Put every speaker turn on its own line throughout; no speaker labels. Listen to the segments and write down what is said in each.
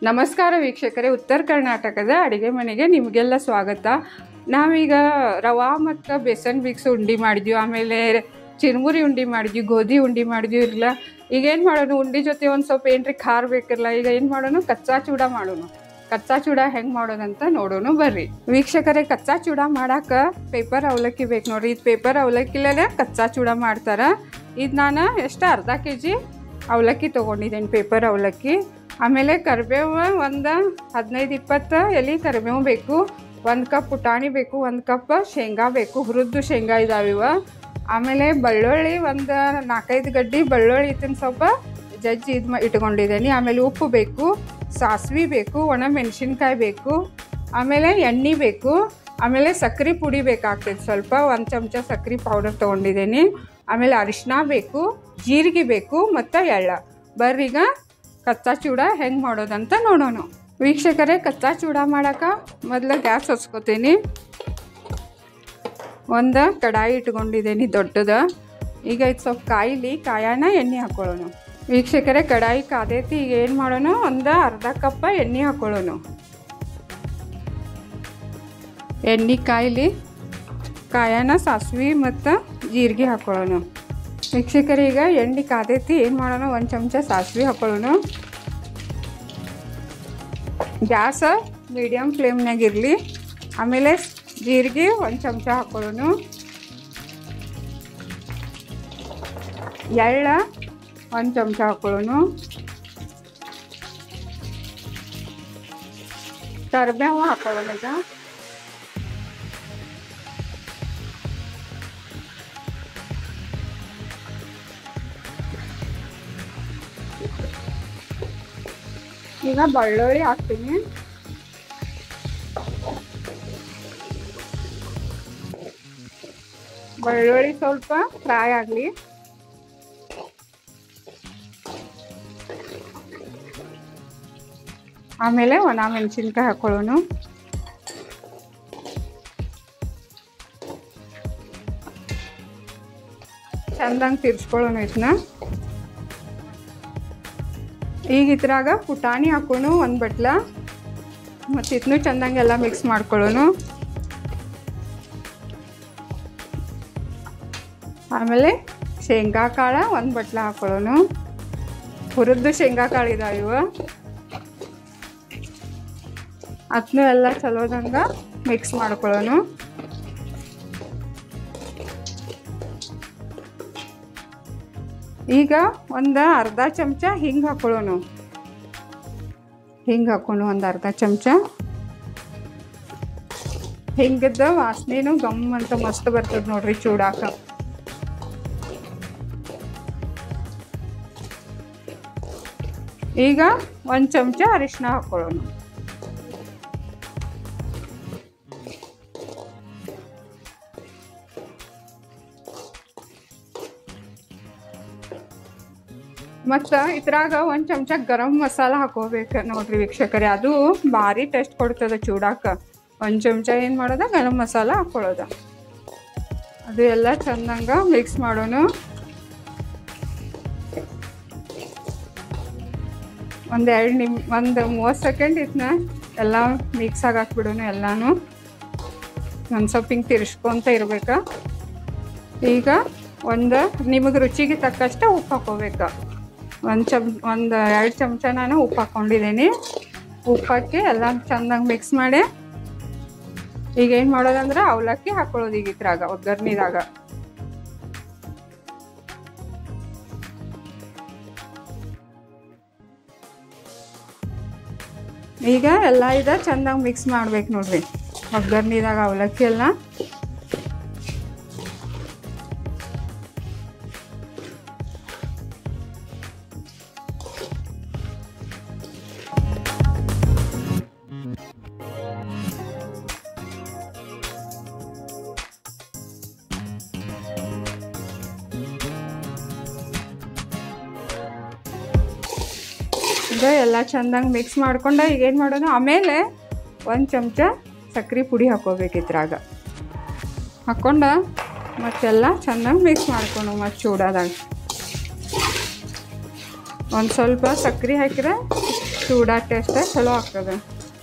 ನಮಸ್ಕಾರ ವೀಕ್ಷಕರೇ ಉತ್ತರ ಕರ್ನಾಟಕದ ಅಡುಗೆ ಮನೆಗೆ ನಿಮಗೆಲ್ಲ ಸ್ವಾಗತ ನಾವೀಗ ರವಾ ಮತ್ತು ಬೇಸನ್ ಮಿಕ್ಸ್ ಉಂಡೆ ಮಾಡಿದ್ವಿ ಆಮೇಲೆ ಚಿರುಮುರಿ ಉಂಡೆ ಮಾಡಿದ್ವಿ ಗೋಧಿ ಉಂಡೆ ಮಾಡಿದ್ವಿ ಇರಲ್ಲ ಈಗ ಏನು ಮಾಡೋಣ ಉಂಡೆ ಜೊತೆ ಒಂದು ಸ್ವಲ್ಪ ಏನ್ರಿ ಖಾರ ಬೇಕಿರಲ್ಲ ಈಗ ಏನು ಮಾಡೋಣ ಕಚ್ಚಾ ಚೂಡ ಮಾಡೋಣ ಕಚ್ಚಾ ಚೂಡ ಹೆಂಗೆ ಮಾಡೋದಂತ ನೋಡೋಣ ಬರ್ರಿ ವೀಕ್ಷಕರೇ ಕಚ್ಚಾ ಚೂಡ ಮಾಡಕ್ಕೆ ಪೇಪರ್ ಅವಲಕ್ಕಿ ಬೇಕು ನೋಡ್ರಿ ಇದು ಪೇಪರ್ ಅವಲಕ್ಕಿಲೇ ಕಚ್ಚಾ ಚೂಡ ಮಾಡ್ತಾರೆ ಇದು ನಾನು ಎಷ್ಟು ಅರ್ಧ ಕೆ ಜಿ ಅವಲಕ್ಕಿ ತೊಗೊಂಡಿದ್ದೇನೆ ಪೇಪರ್ ಅವಲಕ್ಕಿ ಆಮೇಲೆ ಕರಿಬೇವು ಒಂದು ಹದಿನೈದು ಇಪ್ಪತ್ತು ಎಲೆ ಕರಿಬೇವು ಬೇಕು ಒಂದು ಕಪ್ ಪುಟಾಣಿ ಬೇಕು ಒಂದು ಕಪ್ ಶೇಂಗಾ ಬೇಕು ಹುರಿದು ಶೇಂಗಾ ಇದಾವಿವ ಆಮೇಲೆ ಬೆಳ್ಳುಳ್ಳಿ ಒಂದು ನಾಲ್ಕೈದು ಗಡ್ಡಿ ಬೆಳ್ಳುಳ್ಳಿ ಇದನ್ನ ಸ್ವಲ್ಪ ಜಜ್ಜಿ ಇದು ಮಾ ಇಟ್ಕೊಂಡಿದ್ದೀನಿ ಆಮೇಲೆ ಉಪ್ಪು ಬೇಕು ಸಾಸಿವೆ ಬೇಕು ಒಣ ಮೆಣಸಿನ್ಕಾಯಿ ಬೇಕು ಆಮೇಲೆ ಎಣ್ಣೆ ಬೇಕು ಆಮೇಲೆ ಸಕ್ಕರೆ ಪುಡಿ ಬೇಕಾಗ್ತದೆ ಸ್ವಲ್ಪ ಒಂದು ಚಮಚ ಸಕ್ಕರೆ ಪೌಡರ್ ತೊಗೊಂಡಿದ್ದೀನಿ ಆಮೇಲೆ ಅರಿಶಿನ ಬೇಕು ಜೀರಿಗೆ ಬೇಕು ಮತ್ತು ಎಳ್ಳ ಬರ್ರೀಗ ಕಚ್ಚಾ ಚೂಡ ಹೆಂಗೆ ಮಾಡೋದಂತ ನೋಡೋಣ ವೀಕ್ಷಕರೇ ಕಚ್ಚಾ ಚೂಡ ಮಾಡೋಕೆ ಮೊದಲು ಗ್ಯಾಸ್ ಹಚ್ಕೋತೀನಿ ಒಂದು ಕಡಾಯಿ ಇಟ್ಕೊಂಡಿದ್ದೀನಿ ದೊಡ್ಡದ ಈಗ ಇದು ಸ್ವಲ್ಪ ಕಾಯಿಲಿ ಕಾಯಣ ಎಣ್ಣೆ ಹಾಕೊಳ್ಳೋಣ ವೀಕ್ಷಕರೇ ಕಡಾಯಿ ಕಾದೈತಿ ಈಗ ಏನು ಮಾಡೋಣ ಒಂದು ಅರ್ಧ ಕಪ್ಪ ಎಣ್ಣೆ ಹಾಕೊಳ್ಳೋಣ ಎಣ್ಣೆ ಕಾಯಿಲಿ ಕಾಯನ ಸಾಸಿವೆ ಮತ್ತು ಜೀರಿಗೆ ಹಾಕೊಳ್ಳೋಣ ವೀಕ್ಷಕರೇ ಈಗ ಎಣ್ಣೆ ಕಾದೈತಿ ಏನು ಮಾಡೋಣ ಒಂದು ಚಮಚ ಸಾಸಿವೆ ಹಾಕೊಳ್ಳೋಣ ಗ್ಯಾಸ ಮೀಡಿಯಮ್ ಫ್ಲೇಮ್ನಾಗ ಇರಲಿ ಆಮೇಲೆ ಜೀರಿಗೆ ಒಂದು ಚಮಚ ಹಾಕೊಳ್ಳೋಣ ಎಳ್ಳ ಒಂದು ಚಮಚ ಹಾಕೊಳ್ಳೋಣ ಕರಿಬೇವು ಹಾಕೊಳ್ಳೋಣ ಈಗ ಈಗ ಬೆಳ್ಳುಳ್ಳಿ ಹಾಕ್ತೀನಿ ಬೆಳ್ಳುಳ್ಳಿ ಸ್ವಲ್ಪ ಫ್ರೈ ಆಗಲಿ ಆಮೇಲೆ ಒಣ ಮೆಣಸಿನ್ಕಾಯಿ ಹಾಕೊಳ್ಳೋಣ ಚಂದಂಗೆ ತಿರ್ಸ್ಕೊಳ್ಳೋಣ ಇದನ್ನ ಈಗ ಇದ್ರಾಗ ಪುಟಾಣಿ ಹಾಕೋಣ ಒಂದು ಬಟ್ಲ ಮತ್ತು ಇದನ್ನು ಚೆಂದಂಗೆ ಎಲ್ಲ ಮಿಕ್ಸ್ ಮಾಡ್ಕೊಳ್ಳೋಣ ಆಮೇಲೆ ಶೇಂಗಾ ಕಾಳು ಒಂದು ಬಟ್ಲ ಹಾಕೊಳ್ಳೋಣ ಹುರಿದು ಶೇಂಗಾ ಕಾಳು ಇದಾವೆ ಇವು ಅದನ್ನೂ ಎಲ್ಲ ಚಲೋದಂಗೆ ಮಿಕ್ಸ್ ಮಾಡ್ಕೊಳ್ಳೋಣ ಈಗ ಒಂದು ಅರ್ಧ ಚಮಚ ಹಿಂಗೆ ಹಾಕೊಳ್ಳೋಣ ಹಿಂಗೆ ಹಾಕೊಂಡು ಒಂದು ಅರ್ಧ ಚಮಚ ಹಿಂಗದ ವಾಸನೆನೂ ಗಮ್ ಅಂತ ಮಸ್ತ್ ಬರ್ತದೆ ನೋಡ್ರಿ ಚೂಡಾಕ ಈಗ ಒಂದು ಚಮಚ ಅರಿಶಿನ ಹಾಕೊಳ್ಳೋಣ ಮತ್ತು ಇದ್ರಾಗ ಒಂದು ಚಮಚ ಗರಂ ಮಸಾಲ ಹಾಕೋಬೇಕು ನೋಡ್ರಿ ವೀಕ್ಷಕರೇ ಅದು ಭಾರಿ ಟೇಸ್ಟ್ ಕೊಡ್ತದೆ ಚೂಡಾಕ ಒಂದು ಚಮಚ ಏನು ಮಾಡೋದ ಗರಂ ಮಸಾಲ ಹಾಕ್ಕೊಳ್ಳೋದ ಅದು ಎಲ್ಲ ಚಂದಂಗ ಮಿಕ್ಸ್ ಮಾಡೋಣ ಒಂದು ಎರಡು ನಿಮ್ ಒಂದು ಮೂವತ್ತು ಸೆಕೆಂಡ್ ಇದನ್ನ ಎಲ್ಲ ಮಿಕ್ಸ್ ಆಗಿ ಹಾಕ್ಬಿಡೋಣ ಎಲ್ಲನೂ ಒಂದು ಸ್ವಲ್ಪ ಹಿಂಗೆ ತಿರ್ಸ್ಕೊತ ಇರ್ಬೇಕು ಈಗ ಒಂದು ನಿಮಗೆ ರುಚಿಗೆ ತಕ್ಕಷ್ಟು ಉಪ್ಪು ಹಾಕೋಬೇಕು ಒಂದು ಚಮ್ ಒಂದು ಎರಡು ಚಮಚ ನಾನು ಉಪ್ಪು ಹಾಕ್ಕೊಂಡಿದ್ದೀನಿ ಉಪ್ಪು ಹಾಕಿ ಎಲ್ಲ ಚೆಂದಂಗೆ ಮಿಕ್ಸ್ ಮಾಡಿ ಈಗ ಏನು ಮಾಡೋದಂದ್ರೆ ಅವಲಕ್ಕಿ ಹಾಕೊಳ್ಳೋದು ಈಗ ಇದ್ರಾಗ ಒಗ್ಗರ್ನಿದಾಗ ಈಗ ಎಲ್ಲ ಇದ ಚೆಂದಂಗೆ ಮಿಕ್ಸ್ ಮಾಡ್ಬೇಕು ನೋಡ್ರಿ ಒಗ್ಗರ್ನಿದಾಗ ಅವಲಕ್ಕಿ ಎಲ್ಲ ಈಗ ಎಲ್ಲ ಚೆಂದಂಗೆ ಮಿಕ್ಸ್ ಮಾಡ್ಕೊಂಡು ಈಗ ಏನು ಮಾಡೋಣ ಆಮೇಲೆ ಒಂದು ಚಮಚ ಸಕ್ಕರೆ ಪುಡಿ ಹಾಕೋಬೇಕು ಇದ್ರಾಗ ಹಾಕ್ಕೊಂಡು ಮತ್ತೆಲ್ಲ ಚೆಂದಂಗೆ ಮಿಕ್ಸ್ ಮಾಡ್ಕೊಂಡು ಮತ್ತು ಚೂಡಾದಾಗ ಒಂದು ಸ್ವಲ್ಪ ಸಕ್ಕರೆ ಹಾಕಿದ್ರೆ ಚೂಡ ಟೇಸ್ಟ್ ಚಲೋ ಆಗ್ತದೆ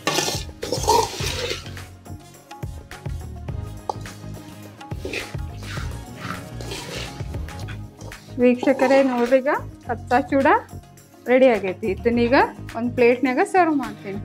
ವೀಕ್ಷಕರೇ ನೋಡ್ರೀಗ ಕಚ್ಚಾ ಚೂಡ ರೆಡಿ ಆಗೈತಿ ಇದನ್ನೀಗ ಒಂದು ಪ್ಲೇಟ್ನಾಗ ಸರ್ವ್ ಮಾಡ್ತೀನಿ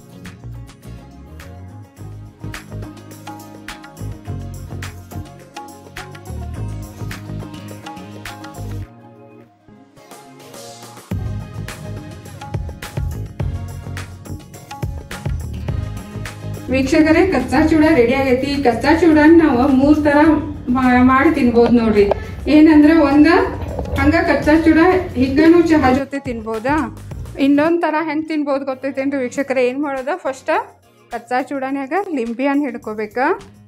ವೀಕ್ಷಕರೇ ಕಚ್ಚಾ ಚೂಡ ರೆಡಿ ಆಗೈತಿ ಈ ಕಚ್ಚಾ ಚೂಡನ್ ನಾವು ಮೂರ್ ತರ ಮಾ- ಮಾಡಿ ತಿನ್ಬೋದು ನೋಡ್ರಿ ಏನಂದ್ರೆ ಒಂದ ಹಂಗ ಕಚ್ಚಾ ಚೂಡ ಹಿಂಗನು ಚಹಾ ಜೊತೆ ತಿನ್ಬೋದಾ ಇನ್ನೊಂದ್ ತರ ಹೆಂಗ್ ತಿನ್ಬೋದು ಗೊತ್ತೈತೇನ್ರಿ ವೀಕ್ಷಕರೇ ಏನ್ ಮಾಡೋದ ಫಸ್ಟ್ ಕಚ್ಚಾ ಚೂಡನ್ಯಾಗ ಲಿಂಬೆ ಹಣ್ಣು ಹಿಡ್ಕೋಬೇಕ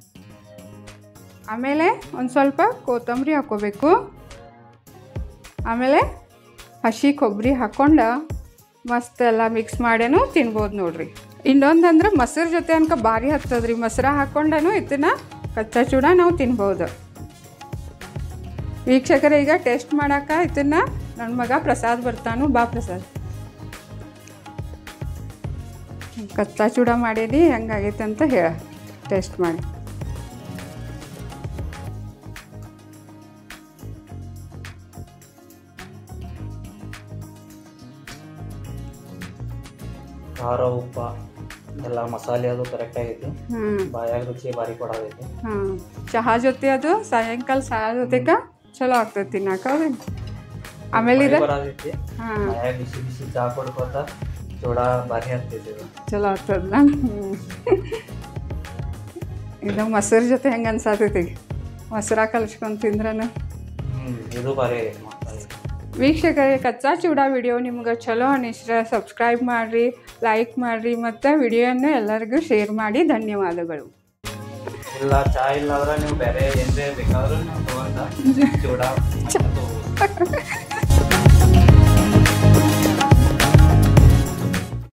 ಆಮೇಲೆ ಒಂದು ಸ್ವಲ್ಪ ಕೊತ್ತಂಬರಿ ಹಾಕೋಬೇಕು ಆಮೇಲೆ ಹಸಿ ಕೊಬ್ಬರಿ ಹಾಕ್ಕೊಂಡು ಮಸ್ತ್ ಎಲ್ಲ ಮಿಕ್ಸ್ ಮಾಡೇನು ತಿನ್ಬೋದು ನೋಡ್ರಿ ಇನ್ನೊಂದಂದ್ರೆ ಮೊಸರು ಜೊತೆ ಅನ್ಕ ಭಾರಿ ಹತ್ತದ್ರಿ ಮೊಸರ ಹಾಕ್ಕೊಂಡನು ಇದನ್ನ ಕಚ್ಚಾ ಚೂಡ ನಾವು ತಿನ್ಬೋದು ವೀಕ್ಷಕರೇ ಈಗ ಟೇಸ್ಟ್ ಮಾಡಾಕ ಇದನ್ನ ನನ್ನ ಮಗ ಪ್ರಸಾದ್ ಬರ್ತಾನು ಬಾ ಪ್ರಸಾದ್ ಕಚ್ಚಾ ಚೂಡ ಮಾಡೀನಿ ಹೆಂಗಾಗೈತೆ ಅಂತ ಹೇಳ ಟೇಸ್ಟ್ ಮಾಡಿ
ಖಾರ ಉಪ್ಪ ಎಲ್ಲ ಮಸಾಲೆ ಅದು ಕರೆಕ್ಟ್ ಆಗೈತಿ
ಹ್ಞೂ
ಬಾಯಾಗ ರುಚಿ ಭಾರಿ ಕೊಡೋದೈತಿ
ಹಾಂ ಚಹಾ ಜೊತೆ ಅದು ಸಾಯಂಕಾಲ ಚಹಾ ಜೊತೆಗ ಚಲೋ ಆಗ್ತೈತಿ ತಿನ್ನಾಕ ಹೌದೇನು? ಆಮೇಲೆ ಇದು
ಬರೋದೈತಿ
ಹಾಂ
ಬಾಯಾಗ ಬಿಸಿ ಬಿಸಿ ಚಾ ಕೊಡ್ಕೋತ ಚೂಡ ಭಾರಿ ಆಗ್ತೈತಿ ಇದು
ಚಲೋ ಆಗ್ತದ ಇದು ಮೊಸರು ಜೊತೆ ಹೆಂಗೆ ಅನ್ಸಾತೈತಿ ಮೊಸರ ಕಲ್ಸ್ಕೊಂಡು ತಿಂದ್ರನ
ಹ್ಮ್ ಇದು ಭಾರಿ ಆಗೈತಿ ಮಸಾಲೆ
ವೀಕ್ಷಕರೇ ಕಚ್ಚಾ ಚೂಡ ವಿಡಿಯೋ ನಿಮ್ಗೆ ಚಲೋ ಅನಿಸ್ರೆ ಸಬ್ಸ್ಕ್ರೈಬ್ ಮಾಡಿರಿ ಲೈಕ್ ಮಾಡಿರಿ ಮತ್ತು ವಿಡಿಯೋನ ಎಲ್ಲರಿಗೂ ಶೇರ್ ಮಾಡಿ ಧನ್ಯವಾದಗಳು
ಇಲ್ಲ ಚಾ ಇಲ್ಲ ಅಂದ್ರೆ ನೀವು ಬೇರೆ ಏನ್ರೇ ಬೇಕಾದ್ರೂ ನೀವು ತಗೊಂಡ ಚೂಡ ತಗೋಬೋದು